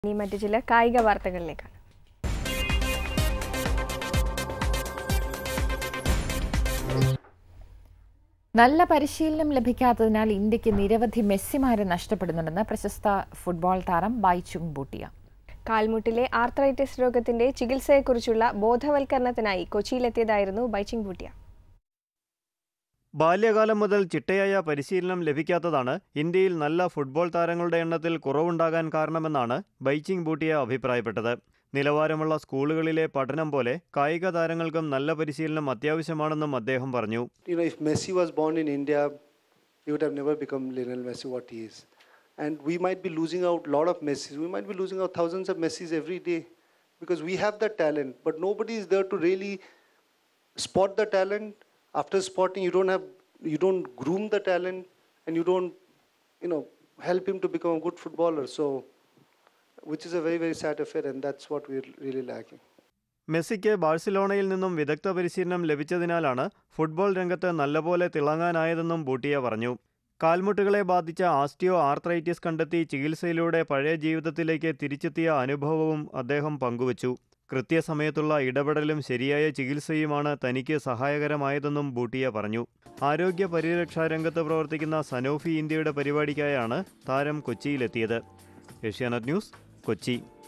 ഇനി മറ്റു ചില കായിക വാർത്തകളിലേക്കാണ് നല്ല പരിശീലനം ലഭിക്കാത്തതിനാൽ ഇന്ത്യക്ക് നിരവധി മെസ്സിമാരെ നഷ്ടപ്പെടുന്നുണ്ടെന്ന് പ്രശസ്ത ഫുട്ബോൾ താരം ബൈച്ചുങ് ബൂട്ടിയ കാൽമുട്ടിലെ ആർത്രൈറ്റിസ് രോഗത്തിന്റെ ചികിത്സയെക്കുറിച്ചുള്ള ബോധവൽക്കരണത്തിനായി കൊച്ചിയിലെത്തിയതായിരുന്നു ബൈച്ചിങ് ബൂട്ടിയ ബാല്യകാലം മുതൽ ചിട്ടയായ പരിശീലനം ലഭിക്കാത്തതാണ് ഇന്ത്യയിൽ നല്ല ഫുട്ബോൾ താരങ്ങളുടെ എണ്ണത്തിൽ കുറവുണ്ടാകാൻ കാരണമെന്നാണ് ബൈച്ചിങ് ബൂട്ടിയ അഭിപ്രായപ്പെട്ടത് നിലവാരമുള്ള സ്കൂളുകളിലെ പഠനം പോലെ കായിക താരങ്ങൾക്കും നല്ല പരിശീലനം അത്യാവശ്യമാണെന്നും അദ്ദേഹം പറഞ്ഞു you know, if Messi was born in India, he would have never become Lionel Messi what he is. And we might be losing out a lot of Messis. We might be losing out thousands of Messis every day because we have the talent, but nobody is there to really spot the talent. After spotting, you don't have, you don't groom the talent, and you don't, you know, help him to become a good footballer. So, which is a very very sad affair, and that's what we're really lacking. മെസ്സിക്ക് ബാഴ്സലോണയിൽ നിന്നും വിദഗ്ധ പരിശീലനം ലഭിച്ചതിനാലാണ് football രംഗത്ത് നല്ലപോലെ തിളങ്ങാനായതെന്നും ബൂട്ടിയ പറഞ്ഞു കാൽമുട്ടുകളെ ബാധിച്ച ആസ്റ്റിയോ arthritis കണ്ടെത്തി ചികിത്സയിലൂടെ പഴയ ജീവിതത്തിലേക്ക് തിരിച്ചെത്തിയ അനുഭവവും അദ്ദേഹം പങ്കുവച്ചു കൃത്യസമയത്തുള്ള ഇടപെടലും ശരിയായ ചികിത്സയുമാണ് തനിക്ക് സഹായകരമായതെന്നും ബൂട്ടിയ പറഞ്ഞു ആരോഗ്യ പരിരക്ഷാ രംഗത്ത് പ്രവർത്തിക്കുന്ന സനോഫി ഇന്ത്യയുടെ പരിപാടിക്കായാണ് താരം കൊച്ചിയിലെത്തിയത് ഏഷ്യാനെറ്റ് ന്യൂസ് കൊച്ചി